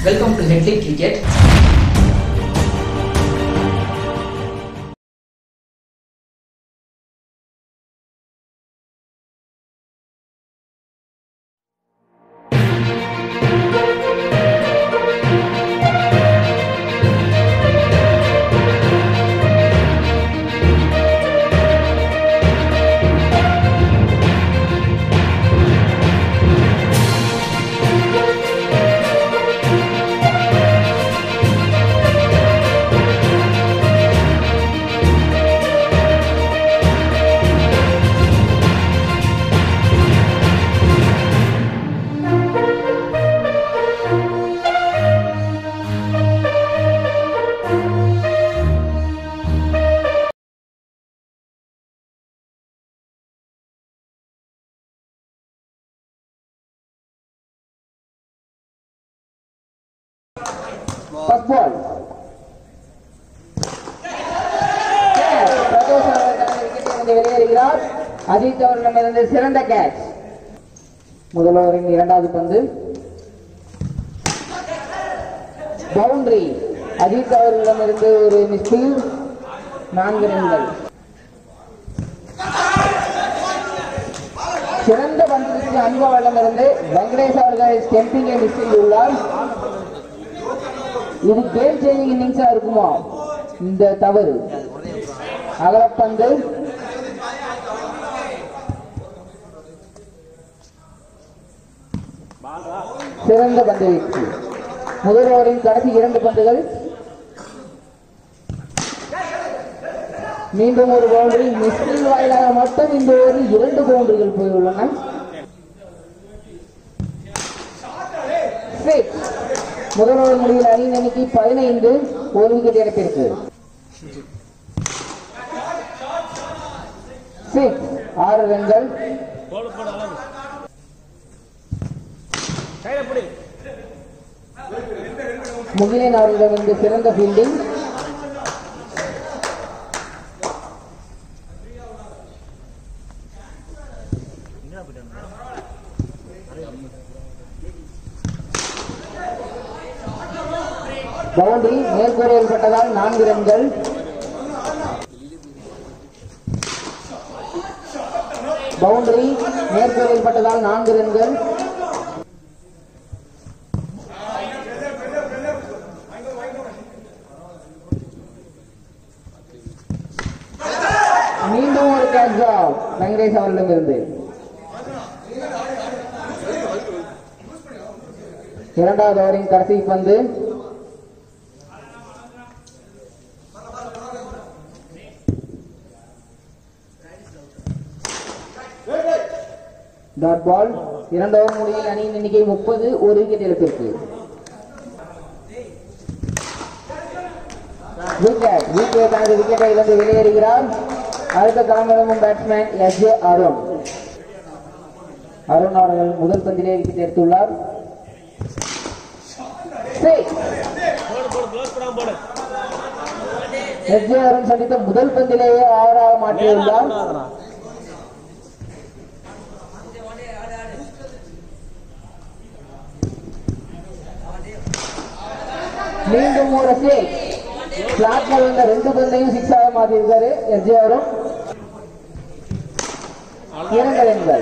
Welcome to Headley Cricket. First ball Pradosh அவர்கள் தனது விக்கெட்டிலிருந்து வெளியேறுகிறார் அஜித் அவர்களிடமிருந்து சிறந்த கேட்ச் முதல் ஓவரின் இரண்டாவது பந்து பவுண்டரி அஜித் அவர்களிடமிருந்து ஒரு மிஸ்டில் நான்கு ரன்கள் சிறந்த பந்திற்கு அன்பு அவர்களிடமிருந்து வெங்கடேஷ் அவர்கள் ஸ்டெம்பிங்கை மிஸ் செய்துள்ளார் இது கேம் சேஞ்சிங் இன்னிங்ஸா இருக்குமா இந்த தவறு அகலப்பந்து சிறந்த பந்து வீச்சு முதல் ஓவரின் கடைசி இரண்டு பந்துகள் மீண்டும் ஒரு பவுண்டரி மிஸ்டில் வாயிலாக மட்டும் இந்த ஓவரில் இரண்டு பவுண்டரிகள் போயுள்ளன Six. முதல் ஓவர் முடிவில் அணியின் எண்ணிக்கை பதினைந்து ஒரு விக்கெட் இழப்பிற்கு சிக்ஸ் ஆறு ரன்கள் முகிலன் அவர்களிடமிருந்து சிறந்த ஃபீல்டிங் பவுண்டரி மேற்கூரையில் பட்டதால் நான்கு ரன்கள் பவுண்டரி மேற்கூரையில் பட்டதால் நான்கு ரன்கள் மீண்டும் ஒரு கேட்ச் ஆஃப் வெங்கடேஷ் அவர்களிடமிருந்து இரண்டாவது ஓவரின் கடைசி பந்து டாட் பால் இரண்டு ஓவர் முடிவில் அணியின் எண்ணிக்கை முப்பது ஒரு விக்கெட் இழப்பிற்கு விக்கெட் விக்கெட் தனது விக்கெட்டை இழந்து வெளியேறுகிறார் அடுத்த களமிறங்கும் batsman S J Arun Arun அவர்கள் முதல் பந்திலே விக்கெட் எடுத்துள்ளார் எஸ் ஜே அருண் சந்தித்த முதல் பந்திலேயே ஆறாக மாற்றியுள்ளார் மீண்டும் ஒரு சிக்ஸ் பிளாட்ல வந்த ரெண்டு பந்தையும் சிக்ஸ் ஆக மாத்திருக்காரு எஸ்ஜே அவரும் இரண்டு ரன்கள்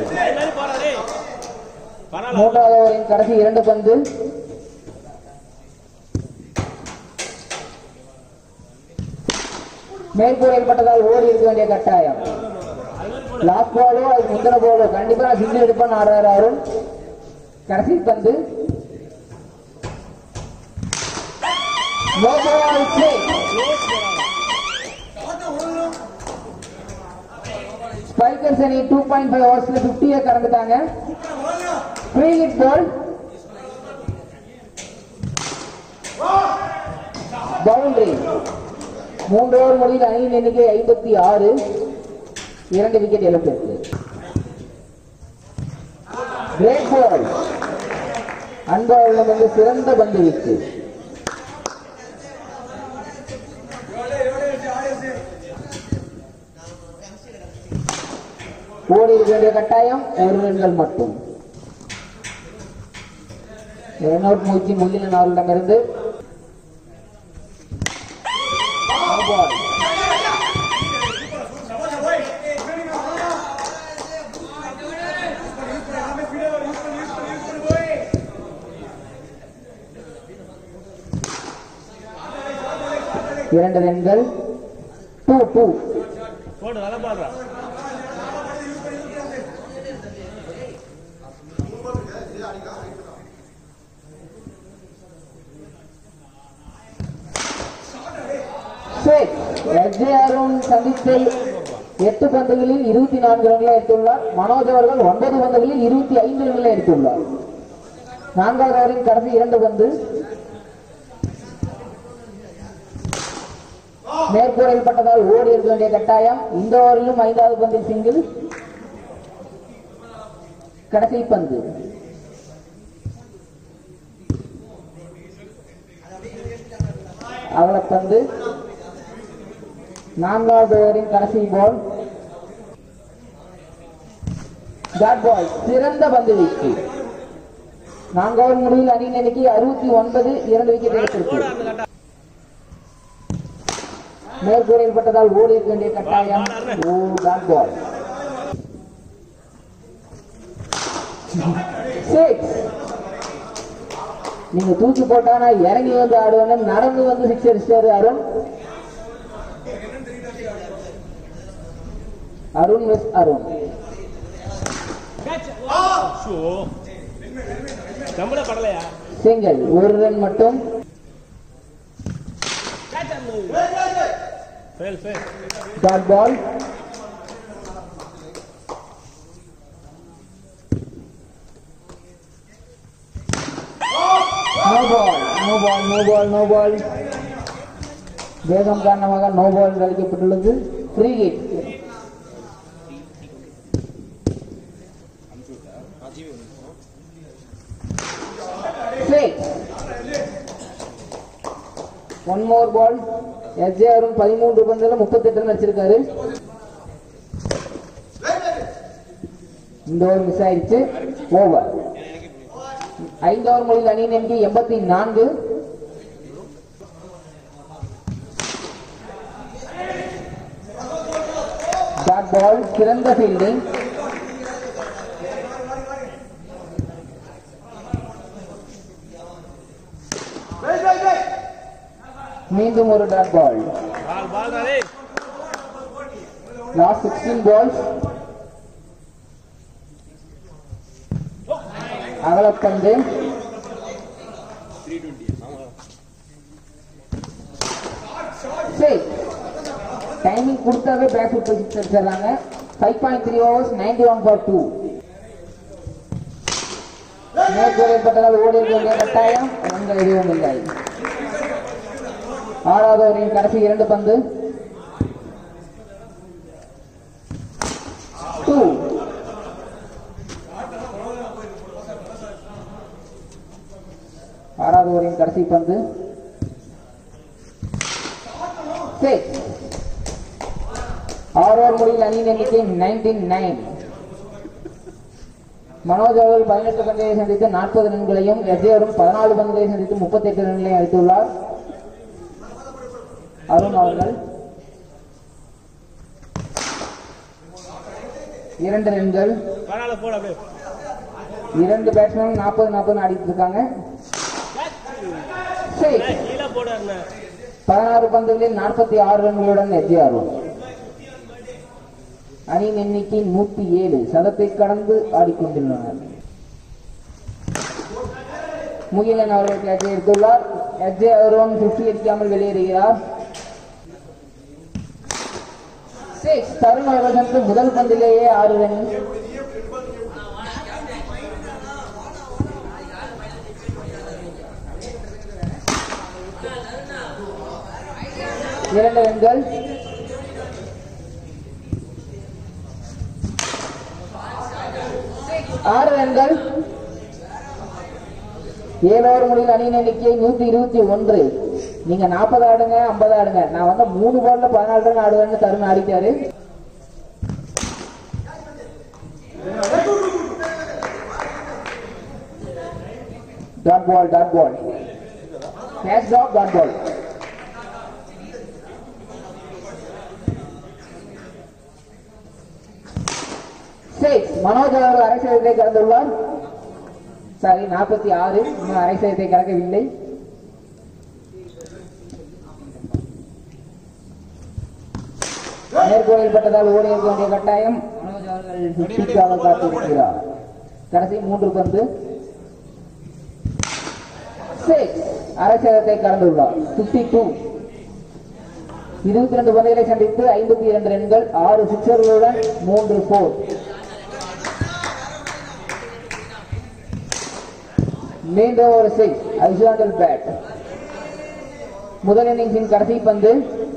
மூன்றாவது ஓவரின் கடைசி இரண்டு பந்து மேற்கூரையில் பட்டதால் ஓடி இருக்க வேண்டிய கட்டாயம் லாஸ்ட் பாலோ அது முந்தின பாலோ கண்டிப்பா நான் சிங்கிள் எடுப்பேன் ஆடுறாரு அருண் கடைசி பந்து No ball play. ஸ்பைக்கர்ஸ் அணி டூ பாயிண்ட் ஃபைவ் ஹவர்ஸ்ல பிப்டியை கடந்துட்டாங்க ஃப்ரீ ஹிட் பால் பவுண்டரி மூன்று ஓவர் முடிவில் அணியின் எண்ணிக்கை ஐம்பத்தி ஆறு இரண்டு விக்கெட் இழப்பிற்கு கிரேட் பால் அன்பாவிடம் வந்து சிறந்த பந்து வீச்சு ஓடி இருக்க வேண்டிய கட்டாயம் ஒரு ரன்கள் மட்டும் ரன்அவுட் முயற்சி முகிலன் அவர்களிடமிருந்து No ball. இரண்டு ரன்கள் டூ டூ போடு நல்லா பாடுறா எஸ்ஜே அருண் சந்திப்பில் எட்டு பந்துகளில் இருபத்தி நான்கு ரன்களை எடுத்துள்ளார் மனோஜ் அவர்கள் ஒன்பது பந்துகளில் இருபத்தி ஐந்து ரன்களை எடுத்துள்ளார் நான்காவது ஓவரின் கடைசி இரண்டு பந்து மேற்கூரையில் பட்டதால் ஓடி இருக்க வேண்டிய கட்டாயம் இந்த ஓவரிலும் ஐந்தாவது பந்தில் சிங்கிள் கடைசி பந்து அகலப்பந்து நான்காவது ஓவரின் கடைசி பால் டாட் பால் சிறந்த பந்து வீச்சு நான்காவது முடிவில் அணியின் எண்ணிக்கை அறுபத்தி ஒன்பது இரண்டு விக்கெட் எடுத்திருக்கு போடு அந்த கட்டா மேற்கூரையில் பட்டதால் ஓடி இருக்க வேண்டிய கட்டாயம் ஓ டாட் பால் சிக்ஸ் நீங்க தூக்கி போட்டானா இறங்கி வந்து ஆடுவாங்க நடந்து வந்து சிக்ஸ் அடிச்சாரு அருண் அருண் மிஸ் அருண் ஷோ நம்மள படலையா சிங்கிள் ஒரு ரன் மட்டும் fail fail dot ball no ball no ball no ball no ball வேகம் காரணமாக நோ பால் அளிக்கப்பட்டுள்ளது free hit one more ball S J Arun பதிமூன்று பந்துல முப்பத்தெட்டு ரன் அடிச்சிருக்காரு இந்த ஓவர் மிஸ் ஆயிடுச்சு ஓவர் ஐந்தாவது மொழியில் அணியின் எண்ணிக்கை எண்பத்தி நான்கு டாட் பால் சிறந்த ஃபீல்டிங் மீண்டும் ஒரு டாட் பால் பால் பால் ரே லாஸ்ட் சிக்ஸ்டீன் பால்ஸ் அகலப்பந்து சரி டைமிங் கொடுத்தாவே பேக் ஃபுட் சிக்ஸ் அடிச்சிடறாங்க five point three hours ninety one for two மேற்கூறப்பட்டதால் ஓடி இருக்க வேண்டிய கட்டாயம் ரன்கள் எதுவும் இல்லை ஆறாவது ஓவரின் கடைசி இரண்டு பந்து டூ ஆறாவது ஓவரின் கடைசி பந்து சிக்ஸ் ஆறு ஓவர் முடிவில் அணியின் எண்ணிக்கை நைன்டீன் நைன் மனோஜ் அவர்கள் பதினெட்டு பந்துகளை சந்தித்து நாற்பது ரன்களையும் எஸ்ஏரும் பதினாலு பந்துகளை சந்தித்து முப்பத்தி எட்டு ரன்களையும் அடித்துள்ளார் அருண் அவர்கள் இரண்டு ரன்கள் பரவாயில்ல போடு அப்படியே இரண்டு பேட்ஸ்மேன் நாற்பது நாற்பது ஆடிட்டு இருக்காங்க சரி அண்ணா, கீழே போடு அண்ணா பதினாறு பந்துகளில் நாற்பத்தி ஆறு ரன்களுடன் எஜ்ஜி அருண் அணியின் எண்ணிக்கை நூத்தி ஏழு சதத்தை கடந்து ஆடிக்கொண்டுள்ளனர் முகிலன் அவர்கள் கேட்சை எடுத்துள்ளார் எஜ்ஜே அருண் பிப்டி அடிக்காமல் வெளியேறுகிறார் சிக்ஸ் தருண் அவர்கள் சென்று முதல் பந்திலேயே ஆறு ரன் இரண்டு ரன்கள் ஆறு ரன்கள் ஏழு ஓவர் முடிவில் அணியின் எண்ணிக்கை நூத்தி இருபத்தி ஒன்று நீங்க நாற்பது ஆடுங்க ஐம்பது ஆடுங்க நான் வந்து மூணு பால்ல பதினாலு ரன் ஆடுவேன்னு தருண் ஆடிட்டாரு dot ball dot ball catch dot dot ball six Manoj அவர்கள் அரை சதத்தை கடந்துள்ளார் சாரி நாற்பத்தி ஆறு இன்னும் அரை சதத்தை கடக்கவில்லை மேற்கோளில் பட்டதால் ஓடி இருக்க வேண்டிய கட்டாயம் மனோஜ் அவர்கள் சுற்றிக்காக காத்திருக்கிறார் கடைசி மூன்று பந்து சிக்ஸ் அரை சதத்தை கடந்துள்ளார் பிப்டி டூ இருபத்தி ரெண்டு பந்துகளை சந்தித்து ஐம்பத்தி இரண்டு ரன்கள் ஆறு சிக்சர்களுடன் மூன்று போர் மீண்டும் ஒரு சிக்ஸ் ஐசாண்டல் பேட் முதல் இன்னிங்ஸின் கடைசி பந்து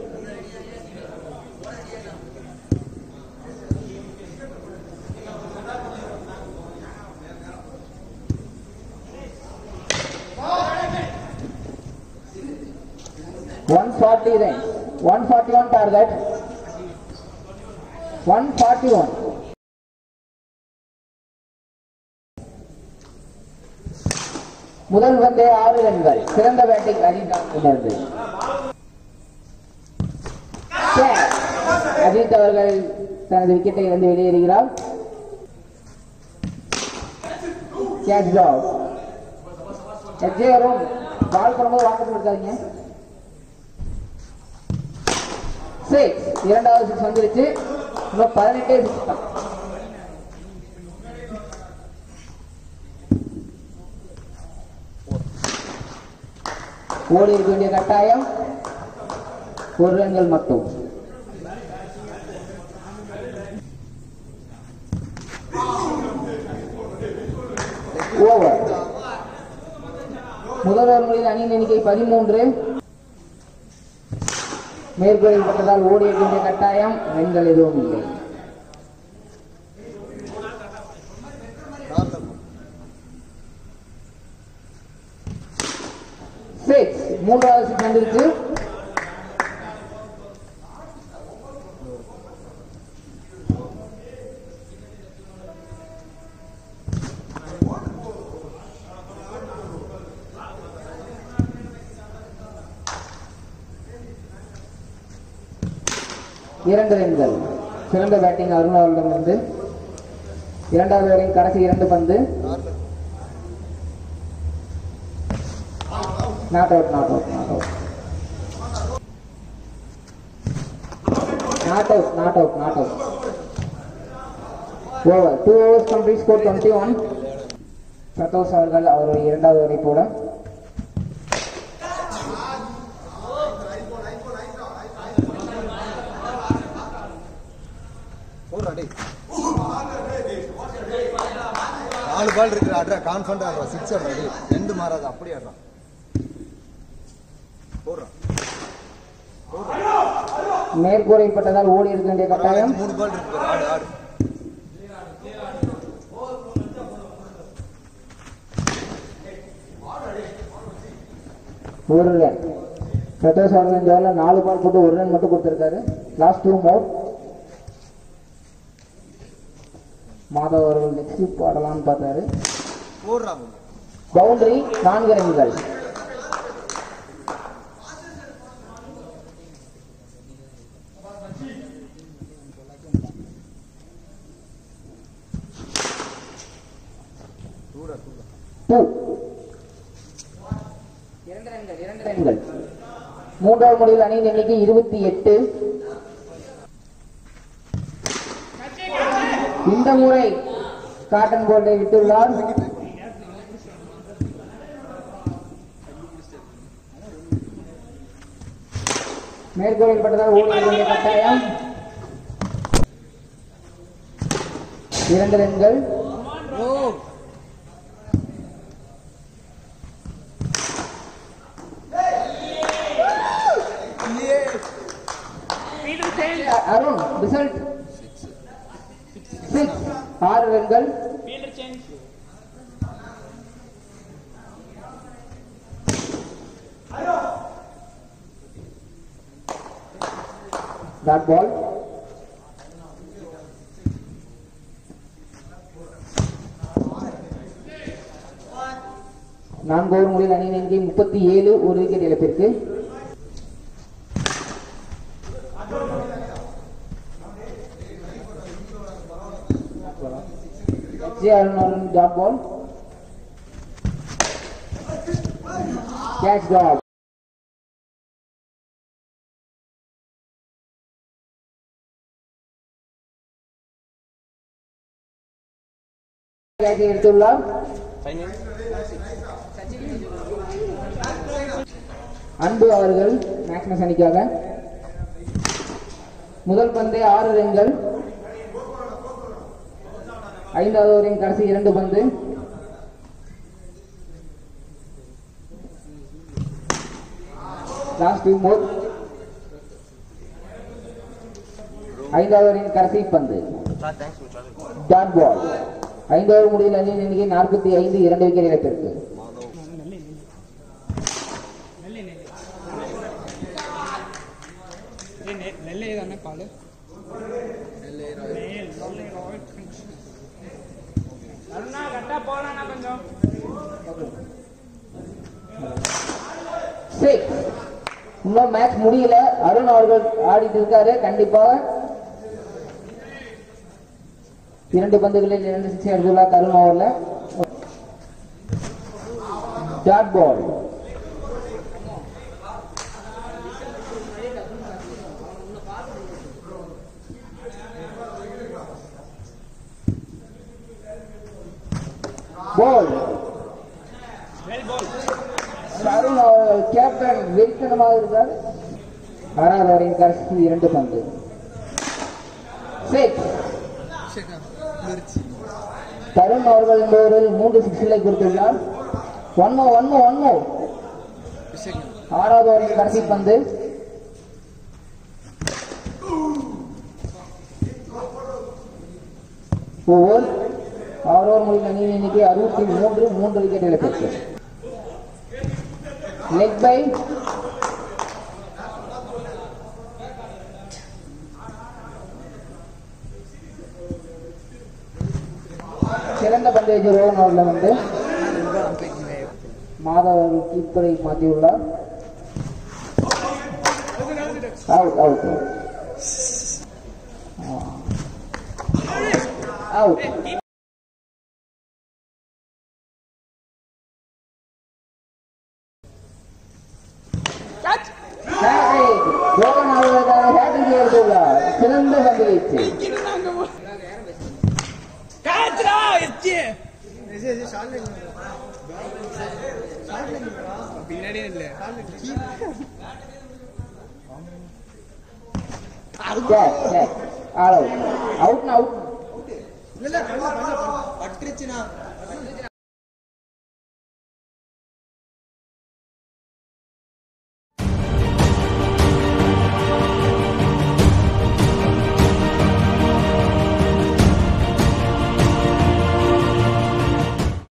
one forty run one forty one target one forty one முதல் வந்தே ஆறு ரன்கள் சிறந்த பேட்டிங் அஜித் அஜித் அவர்கள் தனது விக்கெட்டை இழந்து வெளியேறுகிறார் கேட்ச் டாக் எஜே அருண் பால் பண்ணும்போது வாங்க இருக்காதீங்க சிக்ஸ் இரண்டாவது சிக்ஸ் வந்துருச்சு இன்னும் பதினெட்டே சிக்ஸ் தான் ஓடி இருக்க வேண்டிய கட்டாயம் ஒரு ரன்கள் மட்டும் ஓவர் முதல் ஓவர்களில் அணியின் எண்ணிக்கை பதிமூன்று மேற்கோளில் பட்டதால் ஓடி இருக்க வேண்டிய கட்டாயம் ரன்கள் எதுவும் இல்லை சிக்ஸ் மூன்றாவது சிக்ஸ் வந்துருச்சு இரண்டு ரன்கள் சிறந்த பேட்டிங் அருண் அவர்களிடமிருந்து இரண்டாவது வரையும் கடைசி இரண்டு பந்து not out not out not out not out not out not out over two overs complete score twenty one Pradosh அவர்கள் அவருடைய இரண்டாவது வரை போல போடுறா டேய் நாலு பால் இருக்கிற ஆடுறா கான்ஃபிடண்டா ஆடுறா சிக்ஸ் ஆடுறா டேய் ரெண்டு மாறாது அப்படி ஆடுறா போடுறா மேற்கூரைப்பட்டதால் ஓடி இருக்க வேண்டிய கட்டாயம் மூணு பால் இருக்கு பாரு, ஆடு ஆடு ஒரு ரன் பிரதோஷ் அவர்கள் இந்த ஓவரில் நாலு பால் போட்டு ஒரு ரன் மட்டும் கொடுத்திருக்காரு லாஸ்ட் டூ மோர் மாதவ் அவர்கள் நெக்ஸ்ட் ஆடலாம்னு பார்த்தாரு போடுறா பவுண்டரி நான்கு ரன்கள் டூடா டூடா டூ இரண்டு ரன்கள் இரண்டு ரன்கள் மூன்றாவது முடிவில் அணியின் எண்ணிக்கை இருபத்தி எட்டு இந்த முறை காட்டன் போர்டை விட்டுள்ளார் மேற்கோளில் பட்டதால் ஓடி வர வேண்டிய கட்டாயம் இரண்டு ரன்கள் அருண் ரிசல்ட் சிக்ஸ் ஆறு ரன்கள் டாட் பால் நான்கு ஓவர் முடிவில் அணியின் எண்ணிக்கை முப்பத்தி ஏழு ஒரு விக்கெட் இழப்பிற்கு J Arun dot ball catch dot கேட்சை எடுத்துள்ளார் அன்பு அவர்கள் மேக்னஸ் அணிக்காக முதல் பந்தே ஆறு ரன்கள் ஐந்தாவது ஓவரின் கடைசி இரண்டு பந்து லாஸ்ட் டூ மோர் ஐந்தாவது ஓவரின் கடைசி பந்து டாட் பால் ஐந்து ஓவர் முடிவில் அணியின் எண்ணிக்கை நாற்பத்தி ஐந்து இரண்டு விக்கெட் இழப்பிற்கு நெல்லை தானே பால் அருணா கரெக்டாக போகலாண்ணா கொஞ்சம் சிக்ஸ் இன்னும் மேட்ச் முடியல அருண் அவர்கள் ஆடிட்டு இருக்காரு கண்டிப்பாக இரண்டு பந்துகளில் இரண்டு சிக்ஸ் எடுத்துள்ளார் அருண் ஓவர்ல டாட் பால் பால் அருண் அவர்கள் கேப்டன் வெறித்தனமாக இருக்கார் ஆறாவது ஓவரின் கடைசி இரண்டு பந்து சிக்ஸ் தருண் அவர்கள் இந்த ஓவரில் மூன்று சிக்ஸ்களை கொடுத்துள்ளார் ஒன்மோ ஒன்மோ ஒன்மோ ஆறாவது ஓவரின் கடைசி பந்து ஓவர் ஆறு ஓவர் முடிந்த அணியின் எண்ணிக்கை அறுபத்தி மூன்று மூன்று விக்கெட் இழப்பிற்கு லெக் பை சிறந்த பந்தேஜ் ரோஹன் அவர்கள் வந்து மாதவ் அவர்கள் கீப்பரை மாற்றியுள்ளார் அவுட் அவுட் அவுட் ரோஹன் அவர்களுக்கான ஹேட்டிங் எடுத்துள்ளார் சிறந்த பந்து வீச்சு கேட்ச்ரா எச்சி பின்னாடியே இல்லை catch catch all out out out பட்டுருச்சுண்ணா